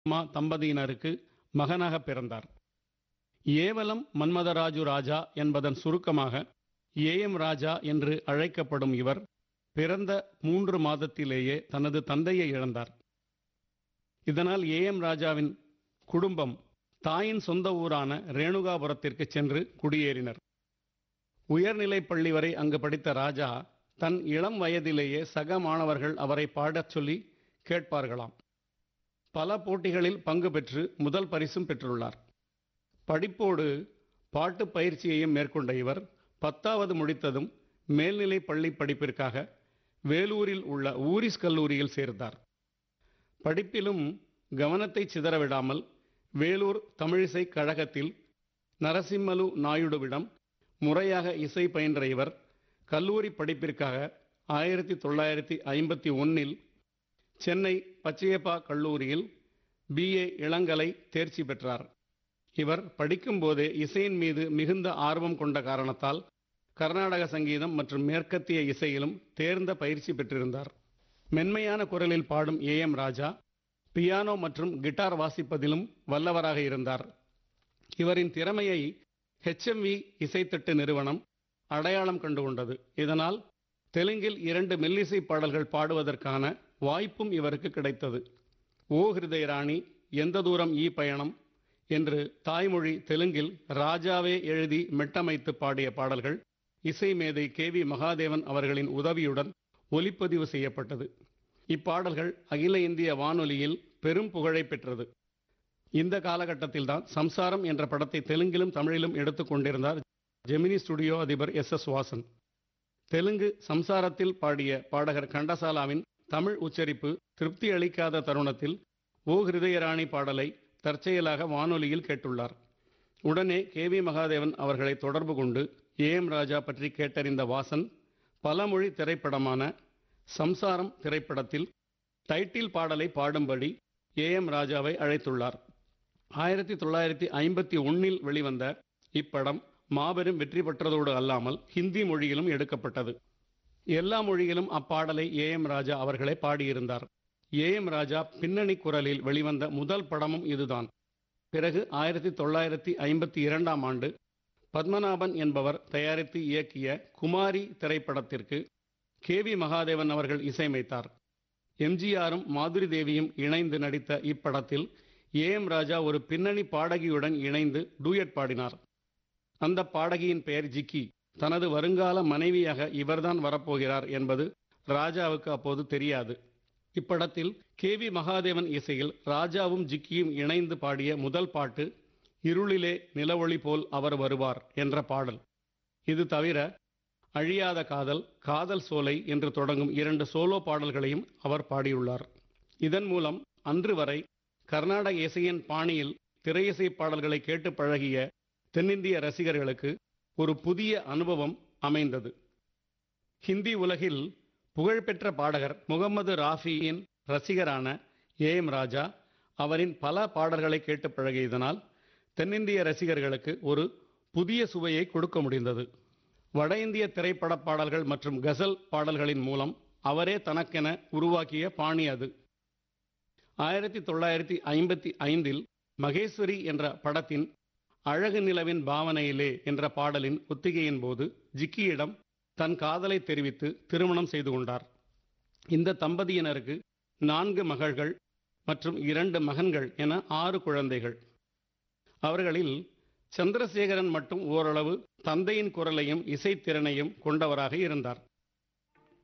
மா தம்பதியினருக்கு மகனாக பிறந்தார் ஏவலம் மன்மதராஜு ராஜா என்பதன் சுருக்கமாக ஏஎம் ராஜா என்று அழைக்கப்படும் இவர் பிறந்த மூன்று மாதத்திலேயே தனது தந்தையை இழந்தார் இதனால் ஏஎம் ராஜாவின் குடும்பம் தாயின் சொந்த ஊரான ரேணுகாபுரத்திற்கு சென்று குடியேறினர் உயர்நிலைப் பள்ளி வரை அங்கு படித்த ராஜா தன் இளம் வயதிலேயே சக மாணவர்கள் அவரை பாடச் சொல்லி கேட்பார்களாம் பல போட்டிகளில் பங்கு பெற்று முதல் பரிசும் பெற்றுள்ளார் படிப்போடு பாட்டு பயிற்சியையும் மேற்கொண்ட இவர் பத்தாவது முடித்ததும் மேல்நிலை பள்ளி படிப்பிற்காக வேலூரில் உள்ள ஊரிஸ் கல்லூரியில் சேர்ந்தார் படிப்பிலும் கவனத்தை சிதறவிடாமல் வேலூர் தமிழிசை கழகத்தில் நரசிம்மலு நாயுடுவிடம் முறையாக இசை பயின்ற இவர் கல்லூரி படிப்பிற்காக ஆயிரத்தி தொள்ளாயிரத்தி ஐம்பத்தி ஒன்னில் சென்னை பச்சையப்பா கல்லூரியில் பிஏ இளங்கலை தேர்ச்சி பெற்றார் இவர் படிக்கும்போதே இசையின் மீது மிகுந்த ஆர்வம் கொண்ட காரணத்தால் கர்நாடக சங்கீதம் மற்றும் மேற்கத்திய இசையிலும் தேர்ந்த பயிற்சி பெற்றிருந்தார் மென்மையான குரலில் பாடும் ஏ எம் ராஜா பியானோ மற்றும் கிட்டார் வாசிப்பதிலும் வல்லவராக இருந்தார் இவரின் திறமையை ஹெச்எம்வி இசைத்தட்டு நிறுவனம் அடையாளம் கண்டு கொண்டது இதனால் தெலுங்கில் இரண்டு மெல்லிசை பாடல்கள் பாடுவதற்கான வாய்ப்பும் இவருக்கு கிடைத்தது ஓ ஹிருதய ராணி எந்த தூரம் ஈ பயணம் என்று தாய்மொழி தெலுங்கில் ராஜாவே எழுதி மெட்டமைத்து பாடிய பாடல்கள் இசை மேதை கே வி மகாதேவன் அவர்களின் உதவியுடன் ஒலிப்பதிவு செய்யப்பட்டது இப்பாடல்கள் அகில இந்திய வானொலியில் பெரும் புகழை பெற்றது இந்த காலகட்டத்தில்தான் சம்சாரம் என்ற படத்தை தெலுங்கிலும் தமிழிலும் எடுத்துக் கொண்டிருந்தார் ஜெமினி ஸ்டுடியோ அதிபர் எஸ் எஸ் வாசன் தெலுங்கு சம்சாரத்தில் பாடிய பாடகர் கண்டசாலாவின் தமிழ் உச்சரிப்பு திருப்தி அளிக்காத தருணத்தில் ஓ ஹிருதயராணி பாடலை தற்செயலாக வானொலியில் கேட்டுள்ளார் உடனே கே வி மகாதேவன் அவர்களை தொடர்பு கொண்டு ஏ எம் ராஜா பற்றி கேட்டறிந்த வாசன் பலமொழி திரைப்படமான சம்சாரம் திரைப்படத்தில் டைட்டில் பாடலை பாடும்படி ஏ எம் ராஜாவை அழைத்துள்ளார் ஆயிரத்தி தொள்ளாயிரத்தி ஐம்பத்தி ஒன்னில் வெளிவந்த இப்படம் மாபெரும் வெற்றி பெற்றதோடு அல்லாமல் ஹிந்தி மொழியிலும் எடுக்கப்பட்டது எல்லா மொழியிலும் அப்பாடலை ஏ எம் ராஜா அவர்களே பாடியிருந்தார் ஏ எம் ராஜா பின்னணி குரலில் வெளிவந்த முதல் படமும் இதுதான் பிறகு ஆயிரத்தி தொள்ளாயிரத்தி ஐம்பத்தி இரண்டாம் ஆண்டு பத்மநாபன் என்பவர் தயாரித்து இயக்கிய குமாரி திரைப்படத்திற்கு கே வி மகாதேவன் அவர்கள் இசையமைத்தார் எம்ஜிஆரும் மாதுரி தேவியும் இணைந்து நடித்த இப்படத்தில் ஏ எம் ராஜா ஒரு பின்னணி பாடகியுடன் இணைந்து டூயட் பாடினார் அந்த பாடகியின் பெயர் ஜிக்கி தனது வருங்கால மனைவியாக இவர்தான் வரப்போகிறார் என்பது ராஜாவுக்கு அப்போது தெரியாது இப்படத்தில் கே வி மகாதேவன் இசையில் ராஜாவும் ஜிக்கியும் இணைந்து பாடிய முதல் பாட்டு இருளிலே நிலவொளி போல் அவர் வருவார் என்ற பாடல் இது தவிர அழியாத காதல் காதல் சோலை என்று தொடங்கும் இரண்டு சோலோ பாடல்களையும் அவர் பாடியுள்ளார் இதன் மூலம் அன்று வரை கர்நாடக இசையின் பாணியில் திரையிசை பாடல்களை கேட்டு பழகிய தென்னிந்திய ரசிகர்களுக்கு ஒரு புதிய அனுபவம் அமைந்தது ஹிந்தி உலகில் புகழ்பெற்ற பாடகர் முகமது ராஃபியின் ரசிகரான ஏ எம் ராஜா அவரின் பல பாடல்களை கேட்டு பழகியதனால் தென்னிந்திய ரசிகர்களுக்கு ஒரு புதிய சுவையை கொடுக்க முடிந்தது வட இந்திய திரைப்பட பாடல்கள் மற்றும் கசல் பாடல்களின் மூலம் அவரே தனக்கென உருவாக்கிய பாணி அது ஆயிரத்தி தொள்ளாயிரத்தி ஐம்பத்தி ஐந்தில் மகேஸ்வரி என்ற படத்தின் அழகு நிலவின் பாவனையிலே என்ற பாடலின் ஒத்திகையின் போது ஜிக்கியிடம் தன் காதலை தெரிவித்து திருமணம் செய்து கொண்டார் இந்த தம்பதியினருக்கு நான்கு மகள்கள் மற்றும் இரண்டு மகன்கள் என ஆறு குழந்தைகள் அவர்களில் சந்திரசேகரன் மட்டும் ஓரளவு தந்தையின் குரலையும் இசைத்திறனையும் கொண்டவராக இருந்தார்